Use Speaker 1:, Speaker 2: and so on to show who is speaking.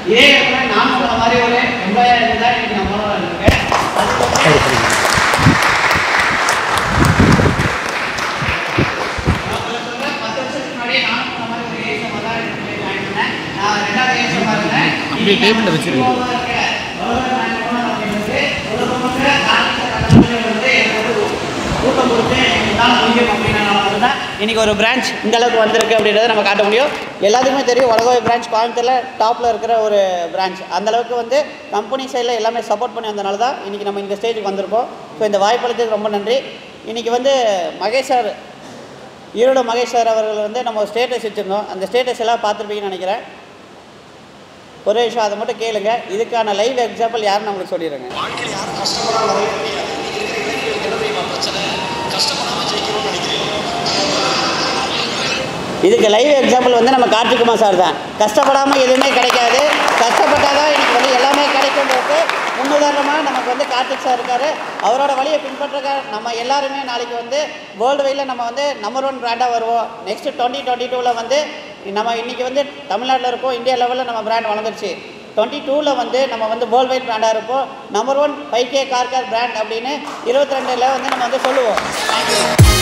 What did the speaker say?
Speaker 1: இதே இடத்துல நான் சொன்ன மாதிரி ஒரு எம்ப்ளாயர் இருந்தால் இன்னைக்கு நான் முதல்வர் இருக்கேன் அதுக்கு வந்து நான் சொல்றேன், பத்து வருஷத்துக்கு முன்னாடியே நான் சொன்ன மாதிரி ஒரு ASM தான் எனக்கு join பண்ணேன். நான் ரெண்டாவது ASM ஆ இருந்தேன்.
Speaker 2: அப்படியே டேபிள்ல வச்சிருக்கு.
Speaker 1: CEO வா இருக்கேன். முதல்வர் நான் போனேன் அப்படின்றது உலகமற்ற காங்கிரஸ் கட்சியில் வந்து எனக்கு ஒரு ஊக்கம் கொடுத்து எனக்கு தான் முடியும் அப்படின்னு நான் வந்தேன். இன்னைக்கு ஒரு பிரான்ச் இந்த அளவுக்கு வந்திருக்கு அப்படின்றத நம்ம காட்ட முடியும் எல்லாத்துக்குமே தெரியும் உலகோய் பிரான்ச் கோயம்புத்தூரில் டாப்பில் இருக்கிற ஒரு பிரான்ச் அந்த அளவுக்கு வந்து கம்பெனி சைடில் எல்லாமே சப்போர்ட் பண்ணி வந்தனால தான் இன்றைக்கி நம்ம இந்த ஸ்டேஜுக்கு வந்திருக்கோம் ஸோ இந்த வாய்ப்பளித்ததுக்கு ரொம்ப நன்றி இன்றைக்கி வந்து மகேஷ் சார் ஈரோடு மகேஷ் சார் அவர்கள் வந்து நம்ம ஸ்டேட்டஸ் வச்சுருந்தோம் அந்த ஸ்டேட்டஸ் எல்லாம் பார்த்துருப்பீங்கன்னு நினைக்கிறேன் ஒரே விஷயம் அதை மட்டும் கேளுங்க இதுக்கான லைவ் எக்ஸாம்பிள் யாருன்னு உங்களுக்கு சொல்லிடுறேங்க
Speaker 3: வாழ்க்கையில் யாரும் கஷ்டப்படாம வரவே முடியாது இன்னைக்கு இருக்கிற இளைஞர்களுக்கு என்ன தெரியுமா பிரச்சனை கஷ்டப்படாம ஜெயிக்கணும்னு நினைக்கிறேன்
Speaker 1: இதுக்கு லைவ் எக்ஸாம்பிள் வந்து நம்ம கார்த்திகுமார் சார் தான் கஷ்டப்படாமல் எதுவுமே கிடைக்காது கஷ்டப்பட்டால் தான் இன்னைக்கு வந்து எல்லாமே கிடைக்கும்ன்றது முன்னுதாரணமாக நமக்கு வந்து கார்த்திக் சார் இருக்கார் அவரோட வழியை பின்பற்ற நம்ம எல்லாருமே நாளைக்கு வந்து வேர்ல்டு வைடில் நம்ம வந்து நம்பர் ஒன் பிராண்டாக வருவோம் நெக்ஸ்ட் டுவெண்ட்டி டுவெண்ட்டி டூவில் வந்து நம்ம இன்றைக்கி வந்து தமிழ்நாட்டில் இருக்கோம் இந்தியா லெவலில் நம்ம பிராண்ட் வளர்ந்துருச்சு டுவெண்ட்டி டூவில் வந்து நம்ம வந்து வேர்ல்டு வைட் பிராண்டாக இருப்போம் number one five K car car brand அப்படின்னு இருபத்தி ரெண்டில் வந்து நம்ம வந்து சொல்லுவோம் தேங்க்யூ